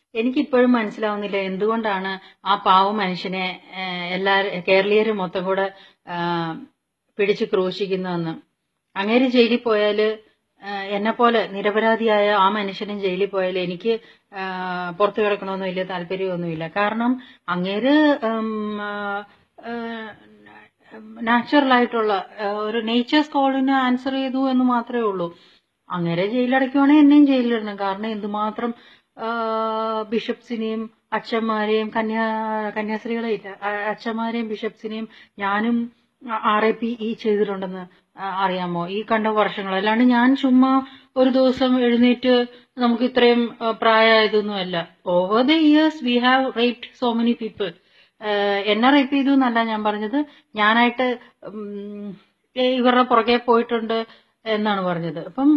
എനിക്കിപ്പോഴും മനസ്സിലാവുന്നില്ല എന്തുകൊണ്ടാണ് ആ പാവ മനുഷ്യനെ എല്ലാ കേരളീയരും മൊത്തം കൂടെ ആ, പിടിച്ച് ക്രൂശിക്കുന്നതെന്ന് അങ്ങേര് ജയിലിൽ പോയാൽ എന്നെ പോലെ നിരപരാധിയായ ആ മനുഷ്യനും ജയിലിൽ പോയാൽ എനിക്ക് ആ, പുറത്തു കിടക്കണമെന്ന് വലിയ താല്പര്യമൊന്നുമില്ല കാരണം അങ്ങേര് നാച്ചുറൽ ആയിട്ടുള്ള ആ, ഒരു നേച്ചേഴ്സ് കോളിന് ആൻസർ ചെയ്തു എന്ന് മാത്രമേ ഉള്ളൂ അങ്ങനെ ജയിലടയ്ക്കുവാണെങ്കിൽ എന്നെയും ജയിലിലിടണം കാരണം എന്തുമാത്രം ആ, ബിഷപ്സിനെയും അച്ഛന്മാരെയും കന്യാ കന്യാസ്ത്രീകളെ ഇല്ല അ- അച്ഛന്മാരെയും ബിഷപ്സിനെയും ഞാനും ആർ എ പി ഇ ചെയ്തിട്ടുണ്ടെന്ന് ആ, അറിയാമോ ഈ കണ്ട വർഷങ്ങൾ അല്ലാണ്ട് ഞാൻ ചുമ്മാ ഒരു ദിവസം എഴുന്നേറ്റ് നമുക്ക് ഇത്രയും ആ, പ്രായമായതൊന്നുമല്ല over the years we have raped so many people എന്നെ റേപ്പ് ചെയ്തു എന്നല്ല ഞാൻ പറഞ്ഞത് ഞാനായിട്ട് ഉം, ഏ, ഇവരുടെ പുറകെ പോയിട്ടുണ്ട് എന്നാണ് പറഞ്ഞത് അപ്പം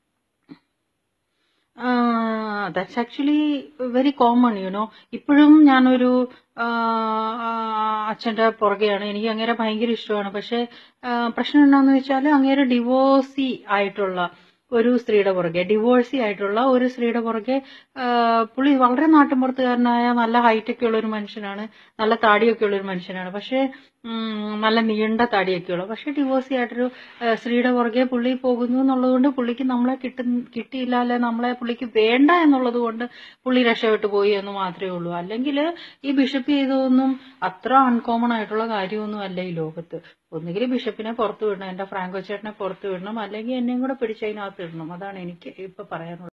that's actually very common you know ഇപ്പോഴും ഞാനൊരു ആ, ആ, അച്ഛൻ്റെ പുറകെയാണ് എനിക്ക് അങ്ങേരെ ഭയങ്കര ഇഷ്ടമാണ് പക്ഷേ ആ, പ്രശ്നം എന്താണെന്ന് വെച്ചാൽ അങ്ങേരെ ഡിവോഴ്സി ആയിട്ടുള്ള ഒരു സ്ത്രീയുടെ പുറകെ ഡിവോഴ്സി ആയിട്ടുള്ള ഒരു സ്ത്രീയുടെ പുറകെ ആ, പുള്ളി വളരെ നാട്ടുമ്പുറത്തുകാരനായ നല്ല ഹൈറ്റൊക്കെ ഉള്ള ഒരു മനുഷ്യനാണ് നല്ല താടിയൊക്കെ ഉള്ള ഒരു മനുഷ്യനാണ് പക്ഷേ ഉം, നല്ല നീണ്ട താടിയൊക്കെ ഉള്ള പക്ഷേ ഡിവോഴ്സി ആയിട്ടൊരു ആ, സ്ത്രീയുടെ പുറകെ പുള്ളി പോകുന്നു എന്നുള്ളത് കൊണ്ട് പുള്ളിക്ക് നമ്മളെ കിട്ടും കിട്ടിയില്ല അല്ലെ നമ്മളെ പുള്ളിക്ക് വേണ്ട എന്നുള്ളത് കൊണ്ട് പുള്ളി രക്ഷപ്പെട്ടു പോയി എന്ന് മാത്രമേ ഉള്ളൂ അല്ലെങ്കിൽ ഈ ബിഷപ്പ് ചെയ്തതൊന്നും അത്ര അൺകോമൺ ആയിട്ടുള്ള കാര്യമൊന്നും അല്ല ഈ ലോകത്ത് ഒന്നുകിൽ ബിഷപ്പിനെ പുറത്തു വിടണം എന്റെ ഫ്രാങ്കോ ചേട്ടനെ പുറത്തു വിടണം അല്ലെങ്കിൽ എന്നെയും കൂടെ പിടിച്ചതിനകത്ത് ഇടണം അതാണ് എനിക്ക് ഇപ്പൊ പറയാനുള്ളത്